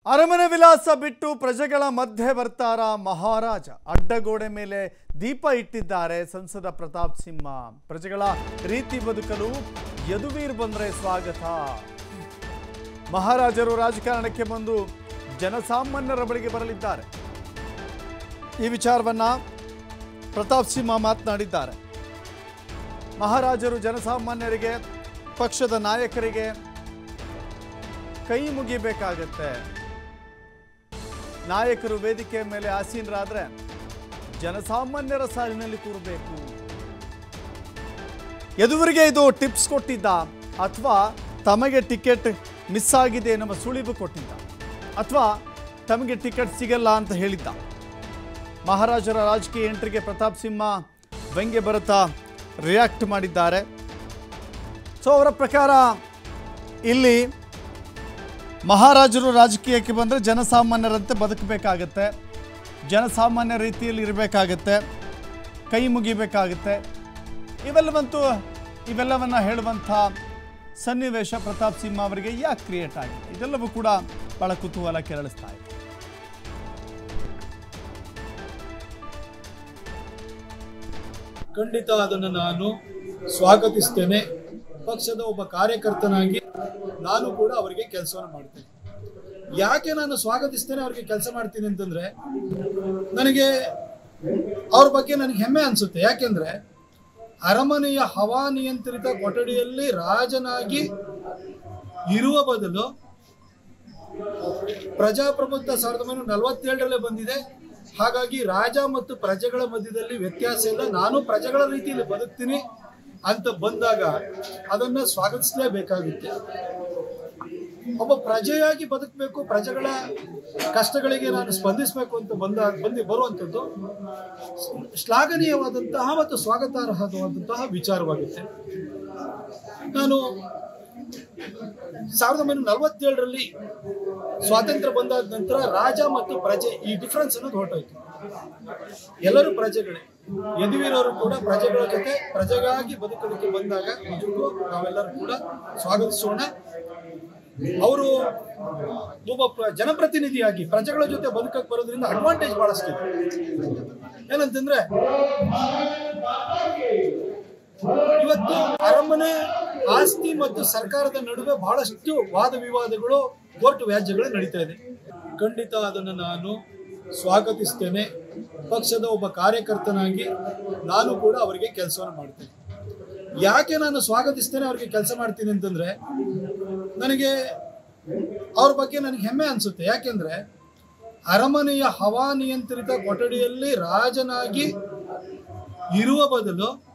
ಅರಮನೆ ವಿಲಾಸ ಬಿಟ್ಟು ಪ್ರಜೆಗಳ ಮಧ್ಯೆ ಬರ್ತಾರ ಮಹಾರಾಜ ಅಡ್ಡಗೋಡೆ ಮೇಲೆ ದೀಪ ಇಟ್ಟಿದ್ದಾರೆ ಸಂಸದ ಪ್ರತಾಪ್ ಸಿಂಹ ಪ್ರಜೆಗಳ ರೀತಿ ಬದುಕಲು ಯದುವೀರ್ ಬಂದ್ರೆ ಸ್ವಾಗತ ಮಹಾರಾಜರು ರಾಜಕಾರಣಕ್ಕೆ ಬಂದು ಜನಸಾಮಾನ್ಯರ ಬಳಿಗೆ ಬರಲಿದ್ದಾರೆ ಈ ವಿಚಾರವನ್ನ ಪ್ರತಾಪ್ ಸಿಂಹ ಮಾತನಾಡಿದ್ದಾರೆ ಮಹಾರಾಜರು ಜನಸಾಮಾನ್ಯರಿಗೆ ಪಕ್ಷದ ನಾಯಕರಿಗೆ ಕೈ ಮುಗಿಬೇಕಾಗತ್ತೆ ನಾಯಕರು ವೇದಿಕೆ ಮೇಲೆ ಆಸೀನರಾದ್ರೆ ಜನಸಾಮಾನ್ಯರ ಸಾಲಿನಲ್ಲಿ ಕೂರಬೇಕು ಯದುವರಿಗೆ ಇದು ಟಿಪ್ಸ್ ಕೊಟ್ಟಿದ್ದ ಅಥವಾ ತಮಗೆ ಟಿಕೆಟ್ ಮಿಸ್ ಆಗಿದೆ ಎನ್ನುವ ಸುಳಿವು ಕೊಟ್ಟಿದ್ದ ಅಥವಾ ತಮಗೆ ಟಿಕೆಟ್ ಸಿಗಲ್ಲ ಅಂತ ಹೇಳಿದ್ದ ಮಹಾರಾಜರ ರಾಜಕೀಯ ಎಂಟ್ರಿಗೆ ಪ್ರತಾಪ್ ಸಿಂಹ ವ್ಯಂಗ್ಯ ಬರುತ್ತಾ ರಿಯಾಕ್ಟ್ ಮಾಡಿದ್ದಾರೆ ಸೊ ಅವರ ಪ್ರಕಾರ ಇಲ್ಲಿ ಮಹಾರಾಜರು ರಾಜಕೀಯಕ್ಕೆ ಬಂದರೆ ಜನಸಾಮಾನ್ಯರಂತೆ ಬದುಕಬೇಕಾಗತ್ತೆ ಜನಸಾಮಾನ್ಯ ರೀತಿಯಲ್ಲಿ ಇರಬೇಕಾಗತ್ತೆ ಕೈ ಮುಗಿಬೇಕಾಗತ್ತೆ ಇವೆಲ್ಲವಂತೂ ಇವೆಲ್ಲವನ್ನ ಹೇಳುವಂಥ ಸನ್ನಿವೇಶ ಪ್ರತಾಪ್ ಸಿಂಹ ಅವರಿಗೆ ಯಾಕೆ ಕ್ರಿಯೇಟ್ ಆಗಿದೆ ಇದೆಲ್ಲವೂ ಕೂಡ ಬಹಳ ಕುತೂಹಲ ಕೆರಳಿಸ್ತಾ ಇದೆ ಖಂಡಿತ ಅದನ್ನು ನಾನು ಸ್ವಾಗತಿಸ್ತೇನೆ ಪಕ್ಷದ ಒಬ್ಬ ಕಾರ್ಯಕರ್ತನಾಗಿ ನಾನು ಕೂಡ ಅವರಿಗೆ ಕೆಲಸವನ್ನು ಮಾಡ್ತೇನೆ ಯಾಕೆ ನಾನು ಸ್ವಾಗತಿಸ್ತೇನೆ ಅವರಿಗೆ ಕೆಲಸ ಮಾಡ್ತೀನಿ ಅಂತಂದ್ರೆ ನನಗೆ ಅವ್ರ ಬಗ್ಗೆ ನನಗೆ ಹೆಮ್ಮೆ ಅನ್ಸುತ್ತೆ ಯಾಕೆಂದ್ರೆ ಅರಮನೆಯ ಹವಾನಿಯಂತ್ರಿತ ಕೊಠಡಿಯಲ್ಲಿ ರಾಜನಾಗಿ ಇರುವ ಬದಲು ಪ್ರಜಾಪ್ರಭುತ್ವ ಸಾವಿರದ ಒಂಬೈನೂರ ನಲವತ್ತೇಳರಲ್ಲೇ ಬಂದಿದೆ ಹಾಗಾಗಿ ರಾಜ ಮತ್ತು ಪ್ರಜೆಗಳ ಮಧ್ಯದಲ್ಲಿ ವ್ಯತ್ಯಾಸ ಇಲ್ಲ ನಾನು ಪ್ರಜೆಗಳ ರೀತಿಯಲ್ಲಿ ಬದುಕ್ತೀನಿ ಅಂತ ಬಂದಾಗ ಅದನ್ನ ಸ್ವಾಗತಿಸಲೇಬೇಕಾಗುತ್ತೆ ಒಬ್ಬ ಪ್ರಜೆಯಾಗಿ ಬದುಕಬೇಕು ಪ್ರಜೆಗಳ ಕಷ್ಟಗಳಿಗೆ ನಾನು ಸ್ಪಂದಿಸಬೇಕು ಅಂತ ಬಂದ ಬಂದು ಬರುವಂಥದ್ದು ಶ್ಲಾಘನೀಯವಾದಂತಹ ಮತ್ತು ಸ್ವಾಗತಾರ್ಹವಾದಂತಹ ವಿಚಾರವಾಗುತ್ತೆ ನಾನು ಸಾವಿರದ ಒಂಬೈನೂರ ನಲವತ್ತೇಳರಲ್ಲಿ ಸ್ವಾತಂತ್ರ್ಯ ಬಂದಾದ ನಂತರ ರಾಜ ಮತ್ತು ಪ್ರಜೆ ಈ ಡಿಫ್ರೆನ್ಸ್ ಅನ್ನೋದು ಹೊರಟೋಯ್ತು ಎಲ್ಲರೂ ಪ್ರಜೆಗಳೇ ಯದುವೀರವರು ಕೂಡ ಪ್ರಜೆಗಳ ಜೊತೆ ಪ್ರಜೆಗಾಗಿ ಬದುಕಲಿಕ್ಕೆ ಬಂದಾಗ ನಿಜಕ್ಕೂ ನಾವೆಲ್ಲರೂ ಕೂಡ ಸ್ವಾಗತಿಸೋಣ ಅವರು ಒಬ್ಬ ಪ್ರ- ಜನಪ್ರತಿನಿಧಿಯಾಗಿ ಪ್ರಜೆಗಳ ಜೊತೆ ಬದುಕಕ್ಕೆ ಬರೋದ್ರಿಂದ ಅಡ್ವಾಂಟೇಜ್ ಬಹಳಷ್ಟಿದೆ ಏನಂತಂದ್ರೆ ಇವತ್ತು ಅರಮನೆ ಆಸ್ತಿ ಮತ್ತು ಸರ್ಕಾರದ ನಡುವೆ ಬಹಳಷ್ಟು ವಾದ ವಿವಾದಗಳು ಕೋರ್ಟ್ ವ್ಯಾಜ್ಯಗಳು ನಡೀತಾ ಇದೆ ಖಂಡಿತ ಅದನ್ನು ನಾನು ಸ್ವಾಗತಿಸ್ತೇನೆ ಪಕ್ಷದ ಒಬ್ಬ ಕಾರ್ಯಕರ್ತನಾಗಿ ನಾನು ಕೂಡ ಅವರಿಗೆ ಕೆಲಸವನ್ನು ಮಾಡ್ತೇನೆ ಯಾಕೆ ನಾನು ಸ್ವಾಗತಿಸ್ತೇನೆ ಅವರಿಗೆ ಕೆಲಸ ಮಾಡ್ತೀನಿ ಅಂತಂದ್ರೆ ನನಗೆ ಅವ್ರ ಬಗ್ಗೆ ನನಗೆ ಹೆಮ್ಮೆ ಅನ್ಸುತ್ತೆ ಯಾಕೆಂದ್ರೆ ಅರಮನೆಯ ಹವಾನಿಯಂತ್ರಿತ ಕೊಠಡಿಯಲ್ಲಿ ರಾಜನಾಗಿ ಇರುವ ಬದಲು